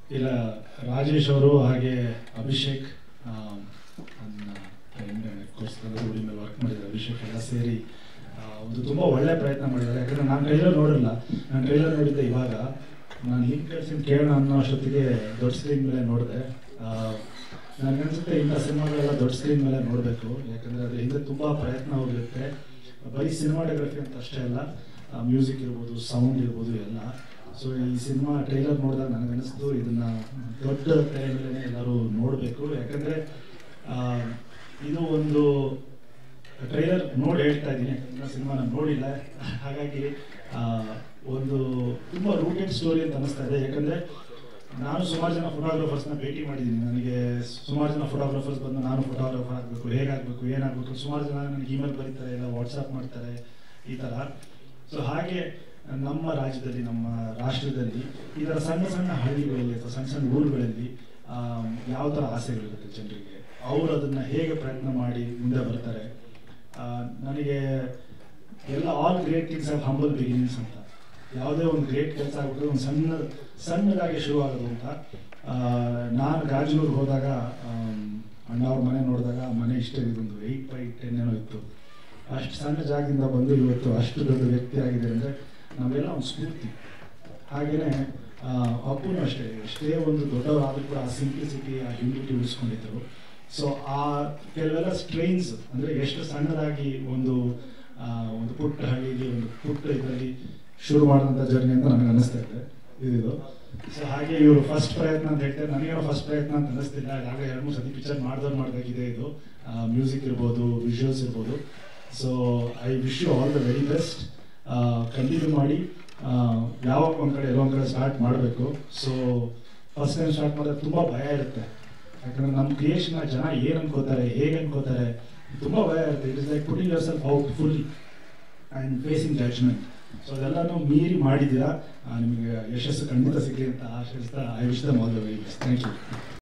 ಇಲ್ಲ ರಾಜೇಶ್ ಅವರು ಹಾಗೆ ಅಭಿಷೇಕ್ ಆ, ನನ್ನ ಫ್ರೆಂಡ್ ಕೋರ್ಸ್ ಹುಡಿ ಮೇಲೆ ವರ್ಕ್ ಮಾಡಿದ್ದಾರೆ ಅಭಿಷೇಕ್ ಎಲ್ಲ ಸೇರಿ ಆ, ಒಂದು ತುಂಬ ಒಳ್ಳೆ ಪ್ರಯತ್ನ ಮಾಡಿದ್ದಾರೆ ಯಾಕಂದರೆ ನಾನು ಟ್ರೈಲರ್ ನೋಡಿರಲ್ಲ ನಾನು ಟ್ರೈಲರ್ ನೋಡಿದ್ದೆ ಇವಾಗ ನಾನು ಲಿಂಕ್ ಕಳ್ಸಿ ಕೇಳೋಣ ಅನ್ನೋ ಅಷ್ಟೊತ್ತಿಗೆ ದೊಡ್ಡ ಸ್ಕ್ರೀನ್ ಮೇಲೆ ನೋಡಿದೆ ನನಗನ್ಸುತ್ತೆ ಇಂಥ ಸಿನಿಮಾಗಳೆಲ್ಲ ದೊಡ್ಡ ಸ್ಕ್ರೀನ್ ಮೇಲೆ ನೋಡಬೇಕು ಯಾಕಂದರೆ ಅದು ಹಿಂದೆ ತುಂಬ ಪ್ರಯತ್ನ ಹೋಗಿರುತ್ತೆ ಬರೀ ಸಿನಿಮಾಟೋಗ್ರಫಿ ಅಂತ ಅಷ್ಟೇ ಅಲ್ಲ ಮ್ಯೂಸಿಕ್ ಇರ್ಬೋದು ಸೌಂಡ್ ಇರ್ಬೋದು ಎಲ್ಲ ಸೊ ಈ ಸಿನಿಮಾ ಟ್ರೈಲರ್ ನೋಡಿದಾಗ ನನಗನ್ನಿಸ್ತು ಇದನ್ನ ದೊಡ್ಡ ತೆರೆ ಮೇಲೆ ಎಲ್ಲರೂ ನೋಡಬೇಕು ಯಾಕಂದರೆ ಇದು ಒಂದು ಟ್ರೈಲರ್ ನೋಡಿ ಹೇಳ್ತಾ ಇದ್ದೀನಿ ಯಾಕಂದ್ರೆ ಸಿನಿಮಾ ನಾನು ನೋಡಿಲ್ಲ ಹಾಗಾಗಿ ಆ, ಒಂದು ತುಂಬ ರೂಟೆಡ್ ಸ್ಟೋರಿ ಅಂತ ಅನಿಸ್ತಾ ಇದೆ ಯಾಕಂದರೆ ನಾನು ಸುಮಾರು ಜನ ಫೋಟೋಗ್ರಾಫರ್ಸ್ನ ಭೇಟಿ ಮಾಡಿದ್ದೀನಿ ನನಗೆ ಸುಮಾರು ಜನ ಫೋಟೋಗ್ರಾಫರ್ಸ್ ಬಂದು ನಾನು ಫೋಟೋಗ್ರಾಫರ್ ಆಗಬೇಕು ಹೇಗಾಗಬೇಕು ಏನಾಗಬೇಕು ಸುಮಾರು ಜನ ನನಗೆ ಇಮೇಲ್ ಬರೀತಾರೆ ಇಲ್ಲ ವಾಟ್ಸಪ್ ಮಾಡ್ತಾರೆ ಈ ಥರ ಸೊ ಹಾಗೆ ನಮ್ಮ ರಾಜ್ಯದಲ್ಲಿ ನಮ್ಮ ರಾಷ್ಟ್ರದಲ್ಲಿ ಈ ಥರ ಸಣ್ಣ ಸಣ್ಣ ಹಳ್ಳಿಗಳಲ್ಲಿ ಅಥವಾ ಸಣ್ಣ ಸಣ್ಣ ಊರುಗಳಲ್ಲಿ ಆಮ್, ಯಾವ ಥರ ಆಸೆಗಳಿರುತ್ತೆ ಜನರಿಗೆ ಅವರು ಅದನ್ನು ಹೇಗೆ ಪ್ರಯತ್ನ ಮಾಡಿ ಮುಂದೆ ಬರ್ತಾರೆ ಆ, ನನಗೆ ಎಲ್ಲ all great things of humble beginnings ಅಂತ ಯಾವುದೇ ಒಂದು ಗ್ರೇಟ್ ಕೆಲಸ ಆಗ್ಬಿಟ್ಟು ಒಂದು ಸಣ್ಣ ಸಣ್ಣದಾಗಿ ಶುರು ಆಗೋದು ಅಂತ ಆ, ನಾನು ಗಾಜನೂರಿಗೆ ಹೋದಾಗ ಆಮ್, ಅಣ್ಣ ಅವ್ರ ಮನೆ ನೋಡಿದಾಗ ಆ ಮನೆ ಇಷ್ಟ ಇದೊಂದು ಏಯ್ಟ್ ಬೈ ಟೆನ್ ಏನೋ ಇತ್ತು ಅಷ್ಟು ಸಣ್ಣ ಜಾಗದಿಂದ ಬಂದು ಇವತ್ತು ಅಷ್ಟು ದೊಡ್ಡ ವ್ಯಕ್ತಿ ಆಗಿದೆ ಅಂದರೆ ನಾವೆಲ್ಲ ಒಂದು ಸ್ಫೂರ್ತಿ ಹಾಗೆಯೇ ಅಪ್ಪನು ಅಷ್ಟೇ ಎಷ್ಟೇ ಒಂದು ದೊಡ್ಡವರಾದರೂ ಕೂಡ ಆ ಸಿಂಪ್ಲಿಸಿಟಿ ಆ ಹ್ಯೂಮಿಲಿಟಿ ಉಳಿಸ್ಕೊಂಡಿದ್ರು ಸೊ ಆ ಕೆಲವೆಲ್ಲ ಸ್ಟ್ರೈನ್ಸ್ ಅಂದರೆ ಎಷ್ಟು ಸಣ್ಣದಾಗಿ ಒಂದು ಆ, ಒಂದು ಪುಟ್ಟ ಹಳ್ಳಿಲಿ ಒಂದು ಪುಟ್ಟ ಇದರಲ್ಲಿ ಶುರು ಮಾಡಿದಂಥ ಜರ್ನಿ ಅಂತ ನನಗೆ ಅನ್ನಿಸ್ತಾ ಇದೆ ಇದು ಸೊ ಹಾಗೆ ಇವರು ಫಸ್ಟ್ ಪ್ರಯತ್ನ ಅಂತ ಹೇಳ್ತಾರೆ ನನಗೇನೋ ಫಸ್ಟ್ ಪ್ರಯತ್ನ ಅಂತ ಅನ್ನಿಸ್ತಿಲ್ಲ ಆಗ ಎರಡು ಮೂರು ಸತಿ ಪಿಕ್ಚರ್ ಮಾಡ್ದವ್ರು ಮಾಡಿದಾಗಿದೆ ಇದು ಮ್ಯೂಸಿಕ್ ಇರ್ಬೋದು ವಿಜುವಲ್ಸ್ ಇರ್ಬೋದು so I wish you all the very best continue ಮಾಡಿ ಆ, ಯಾವಾಗ ಒಂದು ಕಡೆ ಎಲ್ಲೋ ಒಂದು ಕಡೆ ಸ್ಟಾರ್ಟ್ ಮಾಡಬೇಕು ಸೊ ಫಸ್ಟ್ ಟೈಮ್ ಸ್ಟಾರ್ಟ್ ಮಾಡಿದ್ರೆ ತುಂಬ ಭಯ ಇರುತ್ತೆ ಯಾಕಂದ್ರೆ ನಮ್ಮ ಕ್ರಿಯೇಷನ್ ಜನ ಏನು ಅನ್ಕೋತಾರೆ ಹೇಗೆ ಅನ್ಕೋತಾರೆ ತುಂಬ ಭಯ ಇರುತ್ತೆ it is like putting yourself out fully and facing judgement so ಅದೆಲ್ಲನೂ ಮೀರಿ ಮಾಡಿದ್ದೀರಾ ಆ, ನಿಮಗೆ ಯಶಸ್ಸು ಖಂಡಿತ ಸಿಗಲಿ ಅಂತ ಆಶಿಸ್ತಾ I wish them all the very best thank you